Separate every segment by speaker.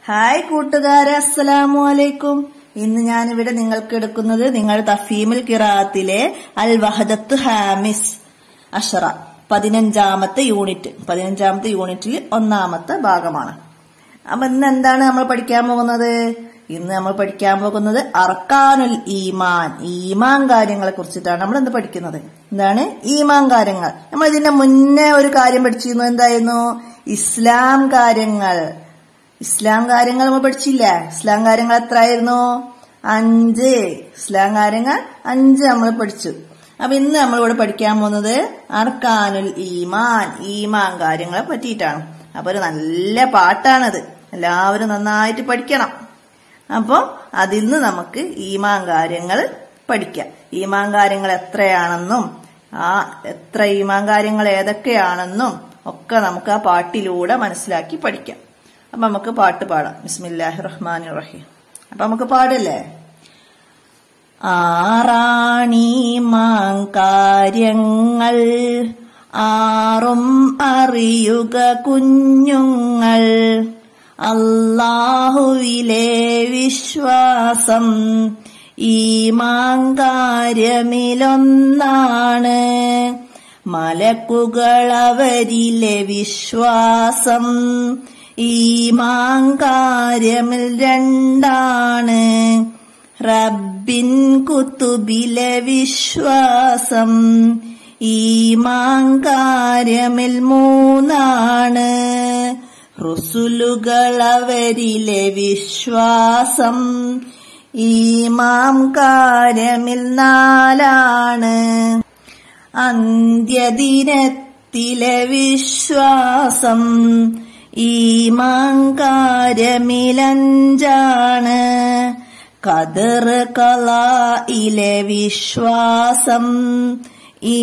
Speaker 1: Hi കൂട്ടുകാരെ അസ്സലാമു അലൈക്കും ഇന്ന് ഞാനിവിടെ നിങ്ങൾക്ക് എടുക്കുന്നത് നിങ്ങൾ തഫീമുൽ കിറാത്തിലെ അൽ വഹദത്ത് ഹാമിസ് അഷറ പതിനഞ്ചാമത്തെ യൂണിറ്റ് പതിനഞ്ചാമത്തെ യൂണിറ്റിൽ ഒന്നാമത്തെ ഭാഗമാണ് അപ്പൊ ഇന്ന് എന്താണ് നമ്മൾ പഠിക്കാൻ പോകുന്നത് ഇന്ന് നമ്മൾ പഠിക്കാൻ പോകുന്നത് അർക്കാനുൽ ഈമാൻ ഈമാൻ കാര്യങ്ങളെ കുറിച്ചിട്ടാണ് നമ്മൾ എന്ത് പഠിക്കുന്നത് എന്താണ് ഈമാൻ കാര്യങ്ങൾ നമ്മൾ ഇതിന്റെ മുന്നേ ഒരു കാര്യം പഠിച്ചിരുന്നു എന്തായിരുന്നു ഇസ്ലാം കാര്യങ്ങൾ ഇസ്ലാം കാര്യങ്ങൾ നമ്മൾ പഠിച്ചില്ല ഇസ്ലാം കാര്യങ്ങൾ എത്രയായിരുന്നു അഞ്ച് ഇസ്ലാം കാര്യങ്ങൾ അഞ്ച് നമ്മൾ പഠിച്ചു അപ്പൊ ഇന്ന് നമ്മളിവിടെ പഠിക്കാൻ പോകുന്നത് അർക്കാനുൽ ഈമാൻ ഈമാൻ കാര്യങ്ങളെ പറ്റിയിട്ടാണ് അപ്പൊ ഒരു നല്ല പാട്ടാണത് എല്ലാവരും നന്നായിട്ട് പഠിക്കണം അപ്പൊ അതിൽ നിന്ന് നമുക്ക് ഈമാൻ കാര്യങ്ങൾ പഠിക്കാം ഈമാൻ കാര്യങ്ങൾ എത്രയാണെന്നും ആ എത്ര ഈമാൻ കാര്യങ്ങൾ ഏതൊക്കെയാണെന്നും ഒക്കെ നമുക്ക് ആ പാട്ടിലൂടെ മനസ്സിലാക്കി പഠിക്കാം അപ്പൊ നമുക്ക് പാട്ട് പാടാം ബിസ്മില്ലാഹി റഹ്മാൻ റഹീം അപ്പൊ നമുക്ക് പാടല്ലേ ആറാണീമാൻ കാര്യങ്ങൾ ആറും അറിയുക കുഞ്ഞുങ്ങൾ അള്ളാഹുവിലെ വിശ്വാസം ഈ മാങ്കാര്യമിലൊന്നാണ് മലക്കുകളവരിലെ വിശ്വാസം ഈ മാങ്കാര്യമിൽ രണ്ടാണ് റബ്ബിൻ കുത്തുബിലെ വിശ്വാസം ഈ മാങ്കാര്യമിൽ മൂന്നാണ് റുസുലുകളവരിലെ വിശ്വാസം ഈ മാംകാര്യമിൽ നാലാണ് അന്ത്യദിനത്തിലെ വിശ്വാസം ഈ മാങ്കാര്യമിലഞ്ചാണ് കതിർ കലായിലെ വിശ്വാസം ഈ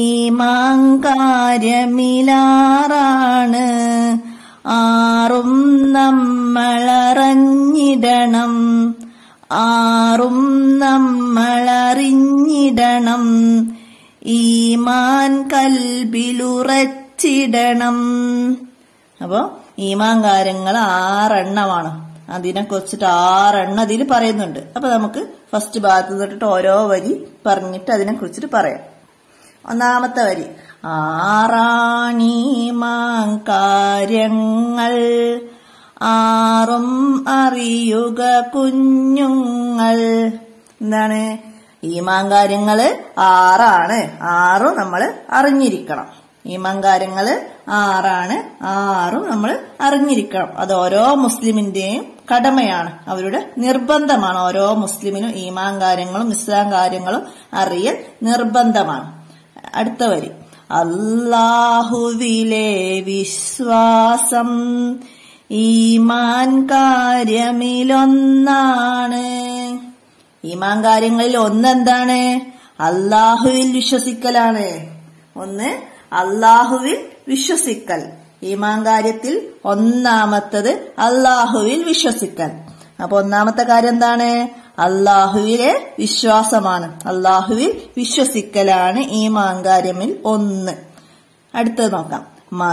Speaker 1: മാങ്കാര്യമിലാറാണ് ആറും നമ്മളറിഞ്ഞിടണം ആറും നമ്മളറിഞ്ഞിടണം ഈമാൻ കൽബിലുറച്ചിടണം അപ്പോ ഈമാൻ കാര്യങ്ങൾ ആറെണ്ണമാണ് അതിനെ കുറിച്ചിട്ട് ആറെണ്ണം അതിൽ പറയുന്നുണ്ട് അപ്പൊ നമുക്ക് ഫസ്റ്റ് ഭാഗത്ത് തൊട്ടിട്ട് ഓരോ വരി പറഞ്ഞിട്ട് അതിനെ കുറിച്ചിട്ട് പറയാം ഒന്നാമത്തെ വരി ആറാണീമാൻ കാര്യങ്ങൾ ആറും അറിയുക കുഞ്ഞുങ്ങൾ എന്താണ് ഈമാൻ കാര്യങ്ങള് ആറാണ് ആറും നമ്മൾ അറിഞ്ഞിരിക്കണം ഈമാൻ കാര്യങ്ങള് ആറാണ് ആറും നമ്മൾ അറിഞ്ഞിരിക്കണം അത് ഓരോ മുസ്ലിമിന്റെയും കടമയാണ് അവരുടെ നിർബന്ധമാണ് ഓരോ മുസ്ലിമിനും ഈമാൻ കാര്യങ്ങളും ഇസ്ലാം കാര്യങ്ങളും അറിയൽ നിർബന്ധമാണ് അടുത്ത വരി അല്ലാഹുവിലെ വിശ്വാസം ഈമാൻ കാര്യമിലൊന്നാണ് ഈമാൻ കാര്യങ്ങളിൽ ഒന്നെന്താണ് അള്ളാഹുവിൽ വിശ്വസിക്കലാണ് ഒന്ന് അള്ളാഹുവിൽ വിശ്വസിക്കൽ ഈമാൻ കാര്യത്തിൽ ഒന്നാമത്തത് അള്ളാഹുവിൽ വിശ്വസിക്കൽ അപ്പൊ ഒന്നാമത്തെ കാര്യം എന്താണ് അള്ളാഹുവിലെ വിശ്വാസമാണ് അള്ളാഹുവിൽ വിശ്വസിക്കലാണ് ഈ മാങ്കാര്യമിൽ ഒന്ന് അടുത്തത് നോക്കാം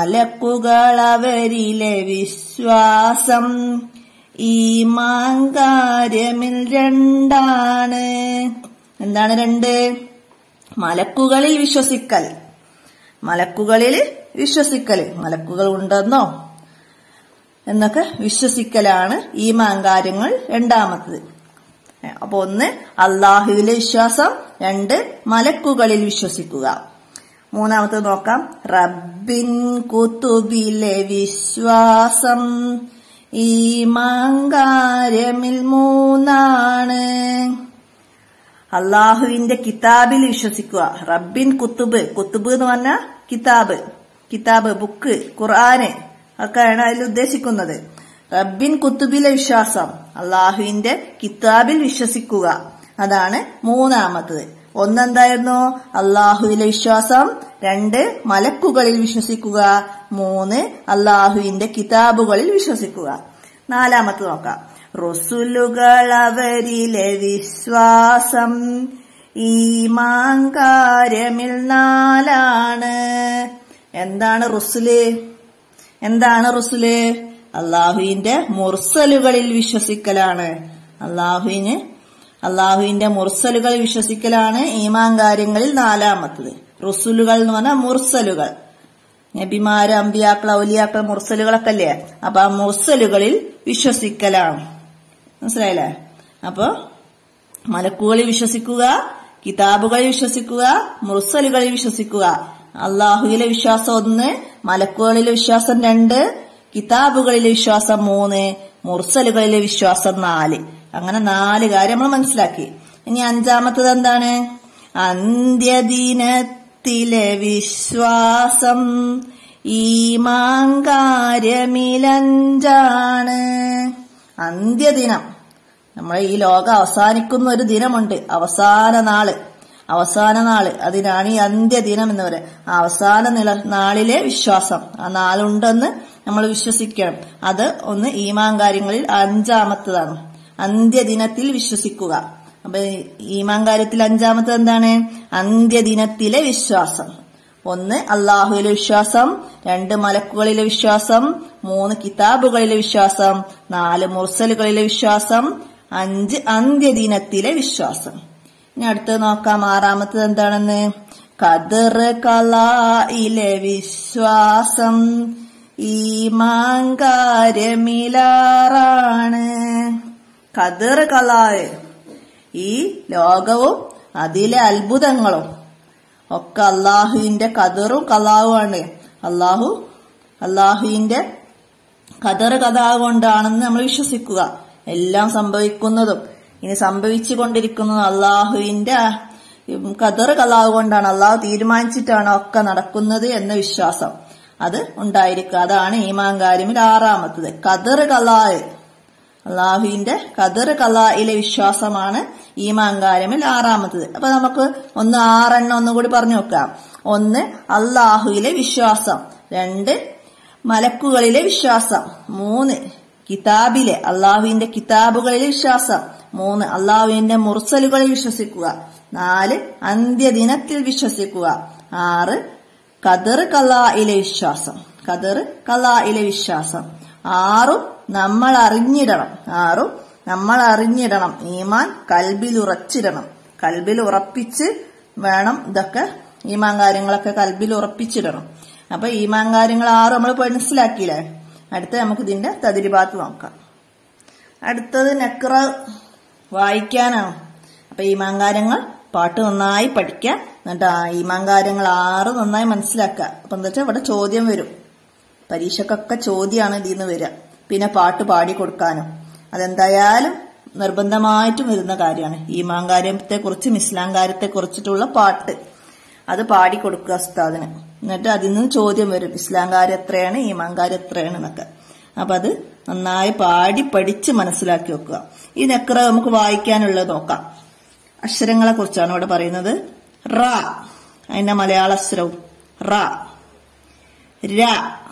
Speaker 1: മലക്കുകളവരിലെ വിശ്വാസം ഈ മാങ്കാര്യമിൽ രണ്ടാണ് എന്താണ് രണ്ട് മലക്കുകളിൽ വിശ്വസിക്കൽ മലക്കുകളിൽ വിശ്വസിക്കൽ മലക്കുകൾ ഉണ്ടെന്നോ എന്നൊക്കെ വിശ്വസിക്കലാണ് ഈ മാങ്കാര്യങ്ങൾ രണ്ടാമത്തത് അപ്പൊ ഒന്ന് അള്ളാഹുവിലെ വിശ്വാസം രണ്ട് മലക്കുകളിൽ വിശ്വസിക്കുക മൂന്നാമത്തത് നോക്കാം റബ്ബിൻ കുത്തുബിലെ വിശ്വാസം ഈ മാങ്കാര്യമിൽ മൂന്നാണ് അള്ളാഹുവിന്റെ കിതാബിൽ വിശ്വസിക്കുക റബ്ബിൻ കുത്തുബ് കുത്തുബ് എന്ന് പറഞ്ഞ കിതാബ് കിതാബ് ബുക്ക് ഖുർആന് ഒക്കെയാണ് അതിൽ ഉദ്ദേശിക്കുന്നത് റബ്ബിൻ കുത്തുബിലെ വിശ്വാസം അള്ളാഹുവിന്റെ കിതാബിൽ വിശ്വസിക്കുക അതാണ് മൂന്നാമത്തത് ഒന്നെന്തായിരുന്നു അള്ളാഹുവിലെ വിശ്വാസം രണ്ട് മലക്കുകളിൽ വിശ്വസിക്കുക മൂന്ന് അള്ളാഹുവിന്റെ കിതാബുകളിൽ വിശ്വസിക്കുക നാലാമത് നോക്കാം റുസുലുകൾ അവരിലെ വിശ്വാസം ഈ മാങ്കാര്യമിൽ നാലാണ് എന്താണ് റുസുല് എന്താണ് റുസുല് അള്ളാഹുവിന്റെ മുർസലുകളിൽ വിശ്വസിക്കലാണ് അള്ളാഹുവിന് അള്ളാഹുവിന്റെ മുർസലുകൾ വിശ്വസിക്കലാണ് ഈമാൻ കാര്യങ്ങളിൽ നാലാമത്തത് റുസുലുകൾ എന്ന് പറഞ്ഞാൽ മുർസലുകൾ നബിമാര് അമ്പിയാക്കൾ ഔലിയാക്കൾ മുർസലുകളൊക്കെ അല്ലേ അപ്പൊ ആ മുർസലുകളിൽ വിശ്വസിക്കലാണ് മനസ്സിലായില്ലേ അപ്പൊ മലക്കുകളിൽ വിശ്വസിക്കുക കിതാബുകളിൽ വിശ്വസിക്കുക മുർസലുകളിൽ വിശ്വസിക്കുക അള്ളാഹുവിലെ വിശ്വാസം ഒന്ന് മലക്കുകളിലെ വിശ്വാസം രണ്ട് കിതാബുകളിലെ വിശ്വാസം മൂന്ന് മുർസലുകളിലെ വിശ്വാസം നാല് അങ്ങനെ നാല് കാര്യം നമ്മൾ മനസ്സിലാക്കി ഇനി അഞ്ചാമത്തത് എന്താണ് അന്ത്യദിനത്തിലെ വിശ്വാസം ഈമാങ്കാര്യമിലഞ്ചാണ് അന്ത്യദിനം നമ്മളെ ഈ ലോകം അവസാനിക്കുന്ന ഒരു ദിനമുണ്ട് അവസാന നാള് അവസാന നാള് അതിനാണ് ഈ അന്ത്യദിനം എന്ന് പറയുന്നത് ആ അവസാന നില നാളിലെ വിശ്വാസം ആ നാളുണ്ടെന്ന് നമ്മൾ വിശ്വസിക്കണം അത് ഒന്ന് ഈമാൻ കാര്യങ്ങളിൽ അഞ്ചാമത്തതാണ് അന്ത്യദിനത്തിൽ വിശ്വസിക്കുക അപ്പൊ ഈമാൻ കാര്യത്തിൽ അഞ്ചാമത്തത് എന്താണ് അന്ത്യദിനത്തിലെ വിശ്വാസം ഒന്ന് അള്ളാഹുവിലെ വിശ്വാസം രണ്ട് മലക്കുകളിലെ വിശ്വാസം മൂന്ന് കിതാബുകളിലെ വിശ്വാസം നാല് മുർസലുകളിലെ വിശ്വാസം അഞ്ച് അന്ത്യദിനത്തിലെ വിശ്വാസം ഇനി അടുത്ത് നോക്കാം ആറാമത്തത് എന്താണെന്ന് കതിർ കലായിലെ വിശ്വാസം ഈമാങ്കാര്യമിലാറാണ് കതിർ കലായ് ഈ ലോകവും അതിലെ അത്ഭുതങ്ങളും ഒക്കെ അള്ളാഹുവിന്റെ കതിറും കലാവുമാണ് അള്ളാഹു അള്ളാഹുവിന്റെ കതറ് കഥ കൊണ്ടാണെന്ന് നമ്മൾ വിശ്വസിക്കുക എല്ലാം സംഭവിക്കുന്നതും ഇനി സംഭവിച്ചു കൊണ്ടിരിക്കുന്നതും അള്ളാഹുവിന്റെ കതറ് കലാവ് കൊണ്ടാണ് അള്ളാഹു തീരുമാനിച്ചിട്ടാണ് ഒക്കെ നടക്കുന്നത് എന്ന വിശ്വാസം അത് ഉണ്ടായിരിക്കുക അതാണ് ഈമാൻ കാര്യമിൽ ആറാമത്തത് കതറ് കലാവ് അള്ളാഹുവിന്റെ കതിർ കലായിലെ വിശ്വാസമാണ് ഈമാൻ കാര്യമിൽ ആറാമത്തത് അപ്പൊ നമുക്ക് ഒന്ന് ആറെണ്ണം ഒന്നുകൂടി പറഞ്ഞു നോക്കാം ഒന്ന് അള്ളാഹുവിലെ വിശ്വാസം രണ്ട് മലക്കുകളിലെ വിശ്വാസം മൂന്ന് കിതാബിലെ അള്ളാഹുവിന്റെ കിതാബുകളിലെ വിശ്വാസം മൂന്ന് അള്ളാഹുവിന്റെ മുർസലുകളിൽ വിശ്വസിക്കുക നാല് അന്ത്യദിനത്തിൽ വിശ്വസിക്കുക ആറ് കതിർ കലായിലെ വിശ്വാസം കതിർ കലായിലെ വിശ്വാസം ആറും നമ്മൾ അറിഞ്ഞിടണം ആറും നമ്മൾ അറിഞ്ഞിടണം ഈമാൻ കൽബിൽ ഉറച്ചിടണം കൽബിൽ ഉറപ്പിച്ച് വേണം ഇതൊക്കെ ഈമാൻ കാര്യങ്ങളൊക്കെ കൽബിൽ ഉറപ്പിച്ചിടണം അപ്പൊ ഈമാൻ കാര്യങ്ങൾ ആറും നമ്മൾ മനസ്സിലാക്കിയില്ലേ അടുത്ത നമുക്ക് ഇതിന്റെ തതിരിഭാഗത്ത് നോക്കാം അടുത്തത് നെക്ര വായിക്കാനാണ് അപ്പൊ ഈമാൻ കാര്യങ്ങൾ പാട്ട് നന്നായി പഠിക്കുക എന്നിട്ട് ആ ഈമാൻ കാര്യങ്ങൾ ആറ് നന്നായി മനസ്സിലാക്കുക അപ്പൊ എന്താ വെച്ചാൽ ഇവിടെ ചോദ്യം വരും പരീക്ഷക്കൊക്കെ ചോദ്യമാണ് ഇതിൽ നിന്ന് വരിക പിന്നെ പാട്ട് പാടി കൊടുക്കാനും അതെന്തായാലും നിർബന്ധമായിട്ടും വരുന്ന കാര്യമാണ് ഈമാൻ കാര്യത്തെ കുറിച്ചും ഇസ്ലാം കാര്യത്തെ കുറിച്ചിട്ടുള്ള പാട്ട് അത് പാടി കൊടുക്കുക ഉസ്താദിന് എന്നിട്ട് അതിൽ നിന്ന് ചോദ്യം വരും ഇസ്ലാം കാര്യം എത്രയാണ് ഈമാൻ കാര്യം എത്രയാണ് എന്നൊക്കെ അപ്പൊ അത് നന്നായി പാടി പഠിച്ച് മനസ്സിലാക്കി വെക്കുക ഈ നെക്ര നമുക്ക് വായിക്കാനുള്ളത് നോക്കാം അക്ഷരങ്ങളെ കുറിച്ചാണ് ഇവിടെ പറയുന്നത് റ അതിന്റെ മലയാള അക്ഷരവും റ ര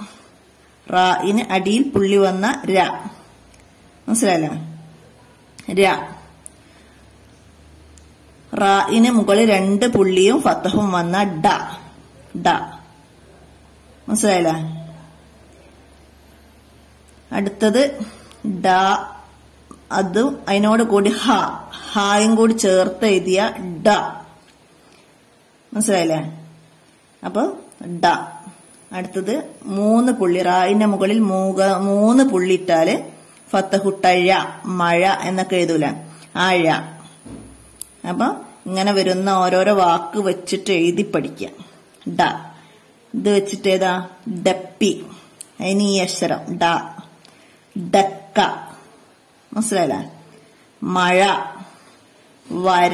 Speaker 1: റായിന് അടിയിൽ പുള്ളി വന്ന ര മനസ്സിലായല്ലോ ര റായിന് മുകളിൽ രണ്ട് പുള്ളിയും ഫത്തഹും വന്ന ഡ ഡ മനസ്സിലായില്ല അടുത്തത് ഡ അതും അതിനോട് കൂടി ഹ ഹായും കൂടി ചേർത്ത് എഴുതിയ ഡ മനസ്സിലായില്ലേ അപ്പൊ ഡ അടുത്തത് മൂന്ന് പുള്ളി റായിന്റെ മുകളിൽ മൂക മൂന്ന് പുള്ളി ഇട്ടാല് ഫത്തഹുട്ടഴ മഴ എന്നൊക്കെ എഴുതൂല ആഴ അപ്പൊ ഇങ്ങനെ വരുന്ന ഓരോരോ വാക്ക് വെച്ചിട്ട് എഴുതി പഠിക്കുക ഡ ഇത് വെച്ചിട്ട് ഏതാ ഡപ്പി അതിന് ഈ അക്ഷരം ഡ ഡക്ക മനസ്സിലായില്ല മഴ വര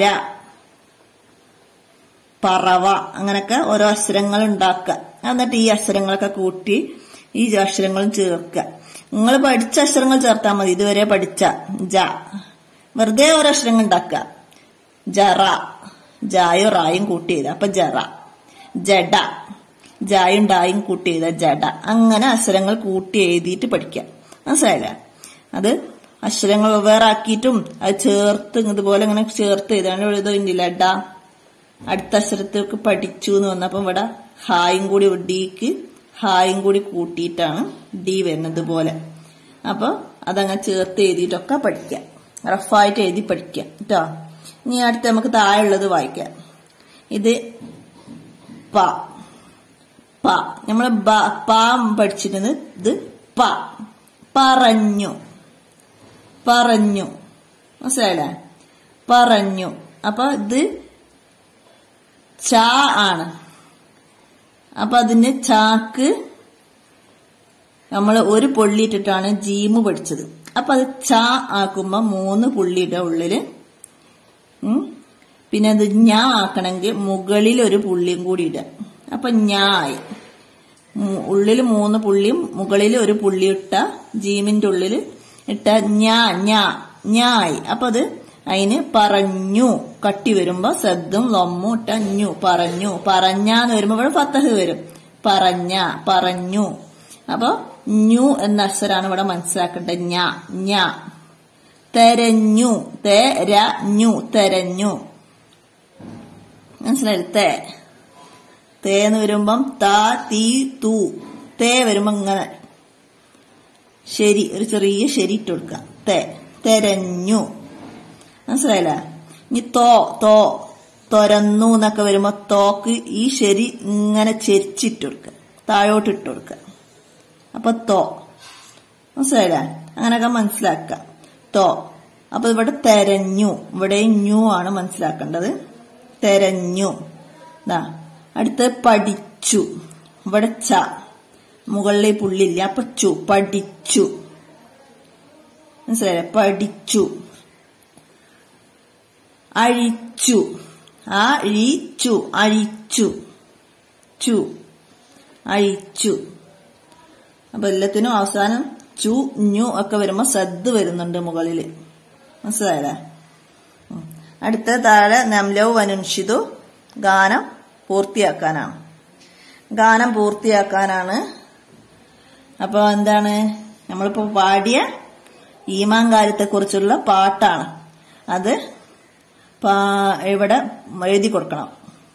Speaker 1: പറവ അങ്ങനൊക്കെ ഓരോ അക്ഷരങ്ങൾ ഉണ്ടാക്കുക എന്നിട്ട് ഈ അക്ഷരങ്ങളൊക്കെ കൂട്ടി ഈ അക്ഷരങ്ങളും ചേർക്കുക നിങ്ങൾ പഠിച്ച അക്ഷരങ്ങൾ ചേർത്താൽ മതി ഇതുവരെ പഠിച്ച ജ വെറുതെ ഓരോ അക്ഷരങ്ങൾ ഉണ്ടാക്കുക ജറ ജായും റായും കൂട്ടി ചെയ്ത അപ്പൊ ജറ ജഡ ജായും ഡായും കൂട്ടി ചെയ്ത ജഡ അങ്ങനെ അക്ഷരങ്ങൾ കൂട്ടി എഴുതിയിട്ട് പഠിക്കുക മനസ്സിലായില്ല അത് അക്ഷരങ്ങൾ വെവ്വേറെ ആക്കിയിട്ടും അത് ചേർത്ത് ഇതുപോലെ ഇങ്ങനെ ചേർത്ത് എഴുതാണ്ട് എഴുതുന്നില്ല ഡ അടുത്ത അക്ഷരത്തേക്ക് പഠിച്ചു എന്ന് വന്നപ്പം ഇവിടെ ഹായും കൂടി ഡിക്ക് ഹായും കൂടി കൂട്ടിയിട്ടാണ് ഡി വരുന്നത് പോലെ അപ്പൊ അതങ്ങനെ ചേർത്ത് എഴുതിയിട്ടൊക്കെ പഠിക്കാം റഫായിട്ട് എഴുതി പഠിക്കാം കേട്ടോ ഇനി അടുത്ത് നമുക്ക് താഴെയുള്ളത് വായിക്കാം ഇത് പ പ നമ്മള് പ പഠിച്ചിരുന്നത് ഇത് പ പറഞ്ഞു പറഞ്ഞു മനസ്സിലായില്ലേ പറഞ്ഞു അപ്പൊ ഇത് ചാ ആണ് അപ്പൊ അതിന് ചാക്ക് നമ്മൾ ഒരു പൊള്ളിയിട്ടിട്ടാണ് ജീമ് പഠിച്ചത് അപ്പൊ അത് ചാ ആക്കുമ്പോ മൂന്ന് പുള്ളിയുടെ ഉള്ളില് ഉം. പിന്നെ അത് ഞാ ആക്കണമെങ്കിൽ മുകളിൽ ഒരു പുള്ളിയും കൂടി ഇടുക അപ്പൊ ഞായി ഉള്ളിൽ മൂന്ന് പുള്ളിയും മുകളിൽ ഒരു പുള്ളി ഇട്ട ജീമിന്റെ ഉള്ളിൽ ഇട്ട ഞാ ഞാ ഞായി അപ്പൊ അത് അതിന് പറഞ്ഞു കട്ടി വരുമ്പോ സദ്ദും ലൊമ്മും ഇട്ട ഞു പറഞ്ഞു പറഞ്ഞാന്ന് വരുമ്പോ ഇവിടെ ഫത്തഹ് വരും പറഞ്ഞ പറഞ്ഞു അപ്പൊ ഞു എന്ന അക്ഷരാണ് ഇവിടെ മനസ്സിലാക്കേണ്ടത് ഞാ ഞാ തെരഞ്ഞു തെരഞ്ഞു തെരഞ്ഞു മനസ്സിലായി തേ തേ എന്ന് വരുമ്പം താ തീ തൂ തേ വരുമ്പോ ഇങ്ങനെ ശരി ഒരു ചെറിയ ശരി ഇട്ട് കൊടുക്കാം തേ തെരഞ്ഞു മനസ്സിലായില്ല ഇനി തോ തോ തുരന്നു എന്നൊക്കെ വരുമ്പോ തോക്ക് ഈ ശരി ഇങ്ങനെ ചെരിച്ചിട്ട് കൊടുക്കുക താഴോട്ട് ഇട്ട് കൊടുക്കുക അപ്പൊ തോ മനസ്സിലായില്ല അങ്ങനെയൊക്കെ മനസ്സിലാക്കുക തോ അപ്പൊ ഇവിടെ തെരഞ്ഞു ഇവിടെ ന്യൂ ആണ് മനസ്സിലാക്കേണ്ടത് തെരഞ്ഞു ദാ അടുത്ത് പഠിച്ചു ഇവിടെ ച മുകളിൽ പുള്ളില്ല അപ്പൊ ചു പഠിച്ചു മനസ്സിലായില്ലേ പഠിച്ചു അഴിച്ചു അഴിച്ചു അഴിച്ചു ചു അഴിച്ചു അപ്പൊ എല്ലാത്തിനും അവസാനം ചു ഞു ഒക്കെ വരുമ്പോ സദ് വരുന്നുണ്ട് മുകളില് മനസ്സിലായല്ലേ ഉം. അടുത്ത താഴെ നംലവ് വനുൻഷിതു ഗാനം പൂർത്തിയാക്കാനാണ് ഗാനം പൂർത്തിയാക്കാനാണ് അപ്പൊ എന്താണ് നമ്മളിപ്പോ പാടിയ ഈമാൻ കാര്യത്തെക്കുറിച്ചുള്ള പാട്ടാണ് അത് പാ- ഇവിടെ എഴുതി കൊടുക്കണം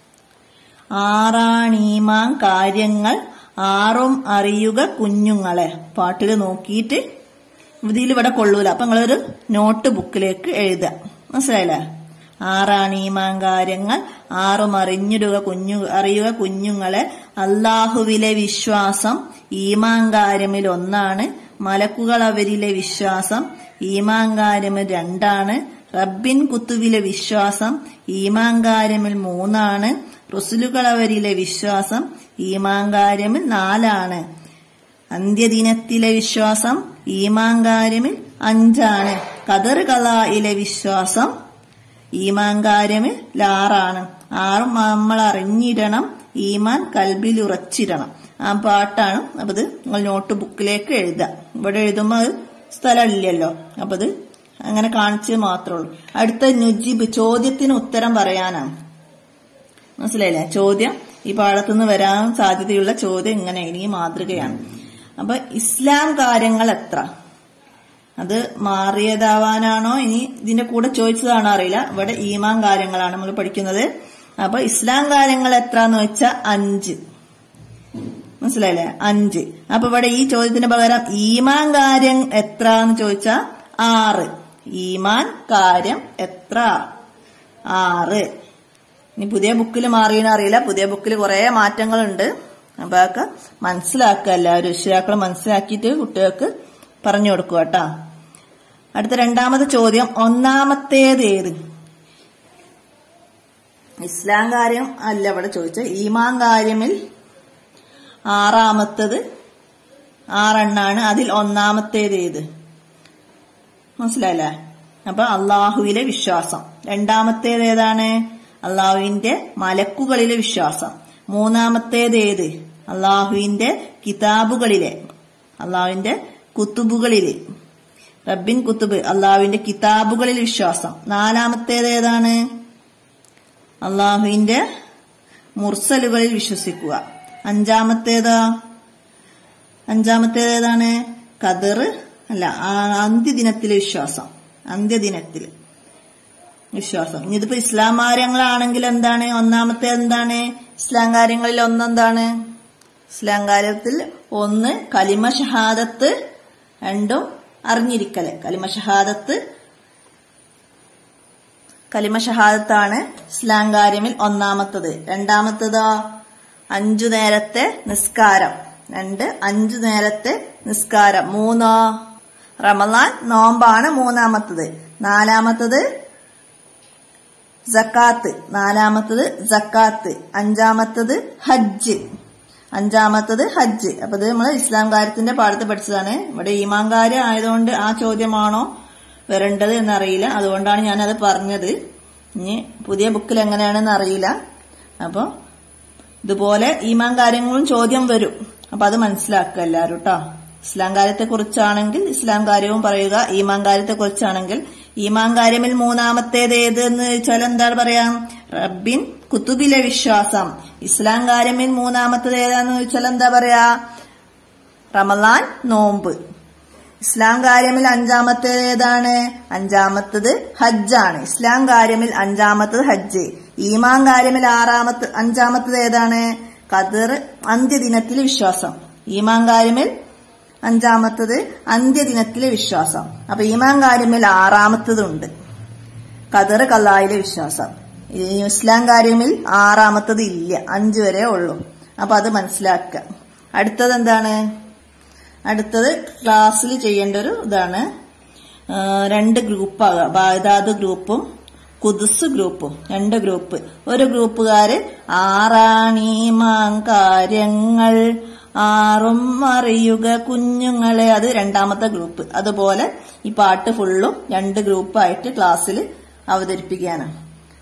Speaker 1: ആറാണീമാൻ കാര്യങ്ങൾ ആറും അറിയുക കുഞ്ഞുങ്ങളെ പാട്ടിൽ നോക്കിയിട്ട് ഇതിൽ ഇവിടെ കൊള്ളൂല അപ്പൊ നിങ്ങളൊരു നോട്ട് ബുക്കിലേക്ക് എഴുതുക മനസ്സിലായില്ലേ ആറാണീമാൻ കാര്യങ്ങൾ ആറും അറിഞ്ഞിടുക കുഞ്ഞു അറിയുക കുഞ്ഞുങ്ങളെ അള്ളാഹുവിലെ വിശ്വാസം ഈമാൻ കാര്യമിൽ ഒന്നാണ് മലക്കുകൾ അവരിലെ വിശ്വാസം ഈമാൻ കാര്യമിൽ രണ്ടാണ് റബ്ബിൻ കുത്തുവിലെ വിശ്വാസം ഈമാൻ കാര്യമിൽ മൂന്നാണ് റുസുലുകൾ അവരിലെ വിശ്വാസം ഈമാൻ കാര്യമിൽ നാലാണ് അന്ത്യദിനത്തിലെ വിശ്വാസം ഈമാൻ കാര്യമിൽ അഞ്ചാണ് കദർ കലായിലെ വിശ്വാസം ഈമാൻ കാര്യമിൽ ആറാണ് ആറും നമ്മൾ അറിഞ്ഞിടണം ഈമാൻ കൽബിൽ ഉറച്ചിടണം ആ പാട്ടാണ് അപ്പൊ ഇത് നിങ്ങൾ നോട്ട് ബുക്കിലേക്ക് എഴുതുക ഇവിടെ എഴുതുമ്പോൾ അത് സ്ഥലമില്ലല്ലോ അപ്പൊ ഇത് അങ്ങനെ കാണിച്ച് മാത്രമേ ഉള്ളൂ അടുത്ത നുജിബ് ചോദ്യത്തിന് ഉത്തരം പറയാനാണ് മനസ്സിലായില്ലേ ചോദ്യം ഈ പാഠത്തുനിന്ന് വരാൻ സാധ്യതയുള്ള ചോദ്യം ഇങ്ങനെ ഈ മാതൃകയാണ് അപ്പൊ ഇസ്ലാം കാര്യങ്ങൾ എത്ര അത് മാറിയതാവാനാണോ ഇനി ഇതിന്റെ കൂടെ ചോദിച്ചതാണോ അറിയില്ല ഇവിടെ ഈമാൻ കാര്യങ്ങളാണ് നമ്മൾ പഠിക്കുന്നത് അപ്പൊ ഇസ്ലാം കാര്യങ്ങൾ എത്ര എന്ന് വെച്ചാൽ അഞ്ച് മനസ്സിലായില്ലേ അഞ്ച് അപ്പൊ ഇവിടെ ഈ ചോദ്യത്തിന് പകരം ഈമാൻ കാര്യം എത്ര എന്ന് ചോദിച്ചാൽ ആറ് ഈമാൻ കാര്യം എത്ര ആറ് ഇനി പുതിയ ബുക്കിൽ മാറിയെന്ന് അറിയില്ല പുതിയ ബുക്കിൽ കുറെ മാറ്റങ്ങളുണ്ട് അപ്പൊ അതൊക്കെ മനസ്സിലാക്കുക എല്ലാവരും രക്ഷിതാക്കൾ മനസ്സിലാക്കിയിട്ട് കുട്ടികൾക്ക് പറഞ്ഞു കൊടുക്കുക കേട്ടോ അടുത്ത രണ്ടാമത്തെ ചോദ്യം ഒന്നാമത്തേത് ഏത് ഇസ്ലാം കാര്യം അല്ല ഇവിടെ ചോദിച്ചത് ഈമാൻ കാര്യമിൽ ആറാമത്തത് ആറെണ്ണാണ് അതിൽ ഒന്നാമത്തേത് ഏത് മനസ്സിലായില്ലേ അപ്പൊ അള്ളാഹുവിലെ വിശ്വാസം രണ്ടാമത്തേത് ഏതാണ് അള്ളാഹുവിന്റെ മലക്കുകളിലെ വിശ്വാസം മൂന്നാമത്തേത് ഏത് അള്ളാഹുവിന്റെ കിതാബുകളിലെ അള്ളാഹുവിന്റെ കുത്തുബുകളിലെ റബ്ബിൻ കുത്തുബ് അള്ളാഹുവിന്റെ കിതാബുകളിൽ വിശ്വാസം നാലാമത്തേത് ഏതാണ് അള്ളാഹുവിന്റെ മുർസലുകളിൽ വിശ്വസിക്കുക അഞ്ചാമത്തേതാ അഞ്ചാമത്തേത് ഏതാണ് കദർ അല്ല ആ അന്ത്യദിനത്തിലെ വിശ്വാസം അന്ത്യദിനത്തിൽ വിശ്വാസം ഇനി ഇതിപ്പോ ഇസ്ലാം കാര്യങ്ങളാണെങ്കിൽ എന്താണ് ഒന്നാമത്തെ എന്താണ് ഇസ്ലാം കാര്യങ്ങളിൽ ഒന്നെന്താണ് ഇസ്ലാം കാര്യത്തിൽ ഒന്ന് കലിമ ഷഹാദത്ത് രണ്ടും അറിഞ്ഞിരിക്കല് കലിമ ഷഹാദത്ത് കലിമ ഷഹാദത്താണ് ഇസ്ലാം കാര്യമിൽ ഒന്നാമത്തത് രണ്ടാമത്തതോ അഞ്ചു നേരത്തെ നിസ്കാരം രണ്ട് അഞ്ചു നേരത്തെ നിസ്കാരം മൂന്നോ റമലാൻ നോമ്പാണ് മൂന്നാമത്തത് നാലാമത്തത് ജക്കാത്ത് നാലാമത്തത് ജക്കാത്ത് അഞ്ചാമത്തത് ഹജ്ജ് അഞ്ചാമത്തത് ഹജ്ജ് അപ്പൊ ഇത് നമ്മൾ ഇസ്ലാം കാര്യത്തിന്റെ പാഠത്ത് പഠിച്ചതാണ് ഇവിടെ ഈമാൻ കാര്യം ആയതുകൊണ്ട് ആ ചോദ്യമാണോ വരേണ്ടത് എന്നറിയില്ല അതുകൊണ്ടാണ് ഞാനത് പറഞ്ഞത് ഇനി പുതിയ ബുക്കിൽ എങ്ങനെയാണെന്ന് അറിയില്ല അപ്പൊ ഇതുപോലെ ഈമാൻ കാര്യങ്ങളും ചോദ്യം വരും അപ്പൊ അത് മനസ്സിലാക്കുക എല്ലാവരും കേട്ടോ ഇസ്ലാം കാര്യത്തെ കുറിച്ചാണെങ്കിൽ ഇസ്ലാം കാര്യവും പറയുക ഈമാൻ കാര്യത്തെ കുറിച്ചാണെങ്കിൽ ഈമാൻ കാര്യമിൽ മൂന്നാമത്തേത് ഏത് എന്ന് ചോദിച്ചാൽ എന്താണ് പറയാ റബ്ബിൻ കുത്തുബിലെ വിശ്വാസം ഇസ്ലാം കാര്യമിൽ മൂന്നാമത്തേത് ഏതാന്ന് ചോദിച്ചാൽ എന്താ പറയാ റമലാൻ നോമ്പ് ഇസ്ലാം കാര്യമിൽ അഞ്ചാമത്തേത് ഏതാണ് അഞ്ചാമത്തത് ഹജ്ജാണ് ഇസ്ലാം കാര്യമിൽ അഞ്ചാമത്തത് ഹജ്ജ് ഈമാൻ കാര്യമിൽ ആറാമത്തെ അഞ്ചാമത്തത് ഏതാണ് കതിർ അന്ത്യദിനത്തിലെ വിശ്വാസം ഈമാൻ കാര്യമിൽ അഞ്ചാമത്തത് അന്ത്യദിനത്തിലെ വിശ്വാസം അപ്പൊ ഈമാൻ കാര്യമിൽ ആറാമത്തതുണ്ട് കതിർ കല്ലായിലെ വിശ്വാസം ഈ ഇസ്ലാം കാര്യമിൽ ആറാമത്തത് ഇല്ല അഞ്ചു വരെ ഉള്ളൂ അപ്പൊ അത് മനസ്സിലാക്കുക അടുത്തത് എന്താണ് അടുത്തത് ക്ലാസ്സിൽ ചെയ്യേണ്ട ഒരു ഇതാണ് ആ, രണ്ട് ഗ്രൂപ്പാകുക ബാധാത് ഗ്രൂപ്പും കുതുസ് ഗ്രൂപ്പും രണ്ട് ഗ്രൂപ്പ് ഒരു ഗ്രൂപ്പുകാര് ആറാണീമാൻ കാര്യങ്ങൾ ആറും അറിയുക കുഞ്ഞുങ്ങളെ അത് രണ്ടാമത്തെ ഗ്രൂപ്പ് അതുപോലെ ഈ പാട്ട് ഫുള്ളും രണ്ട് ഗ്രൂപ്പായിട്ട് ക്ലാസ്സിൽ അവതരിപ്പിക്കാനാണ്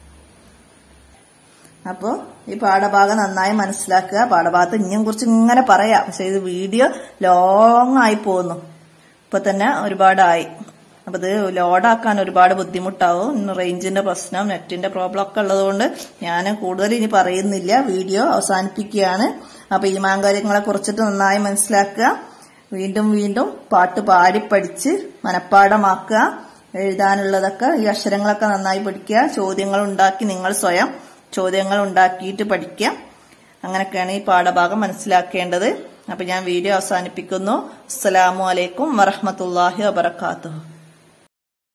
Speaker 1: അപ്പോ ഈ പാഠഭാഗം നന്നായി മനസ്സിലാക്കുക പാഠഭാഗത്ത് ഇനിയും കുറിച്ച് ഇങ്ങനെ പറയാം പക്ഷെ ഇത് വീഡിയോ ലോങ് ആയി പോകുന്നു ഇപ്പൊ തന്നെ ഒരുപാടായി അപ്പൊ ഇത് ലോഡാക്കാൻ ഒരുപാട് ബുദ്ധിമുട്ടാവും ഇന്ന് റേഞ്ചിന്റെ പ്രശ്നം നെറ്റിന്റെ പ്രോബ്ലം ഒക്കെ ഉള്ളതുകൊണ്ട് ഞാൻ കൂടുതൽ ഇനി പറയുന്നില്ല വീഡിയോ അവസാനിപ്പിക്കുകയാണ് അപ്പൊ ഈ മാങ്കാര്യങ്ങളെ കുറിച്ചിട്ട് നന്നായി മനസ്സിലാക്കുക വീണ്ടും വീണ്ടും പാട്ട് പാടി പഠിച്ച് മനഃപ്പാടമാക്കുക എഴുതാനുള്ളതൊക്കെ ഈ അക്ഷരങ്ങളൊക്കെ നന്നായി പഠിക്കുക ചോദ്യങ്ങൾ ഉണ്ടാക്കി നിങ്ങൾ സ്വയം ചോദ്യങ്ങൾ ഉണ്ടാക്കിയിട്ട് പഠിക്കുക അങ്ങനെയൊക്കെയാണ് ഈ പാഠഭാഗം മനസ്സിലാക്കേണ്ടത് അപ്പൊ ഞാൻ വീഡിയോ അവസാനിപ്പിക്കുന്നു അസ്സലാമു അലൈക്കും വറഹമത്തല്ലാഹി വബർക്കാത്തു